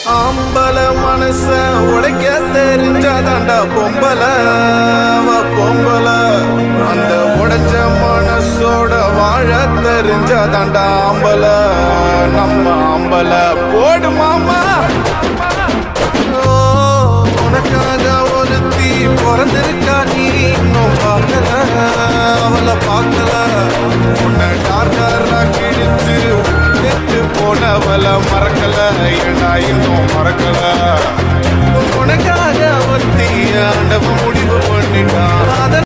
ஆம்பல மனச உடைக்க தெரிஞ்சாதாண்டா பொம்பல அவ பொம்பல அந்த உடைஞ்ச மனசோட வாழ தெரிஞ்சாதாண்டா ஆம்பல நம்ம ஆம்பல போடு மாமா ஓ, உனக்காக ஒருத்தி பிறந்திருக்கா நீ இன்னும் பார்க்கல அவளை பார்க்கல உன்னை டார்கரா கிழிச்சு கெட்டு போனவள மறக்கல ஏண்டா இன்னும் மறக்கல உனக்காக ஒருத்தி ஆண்டவன் முடிவு பண்ணிட்டான் அத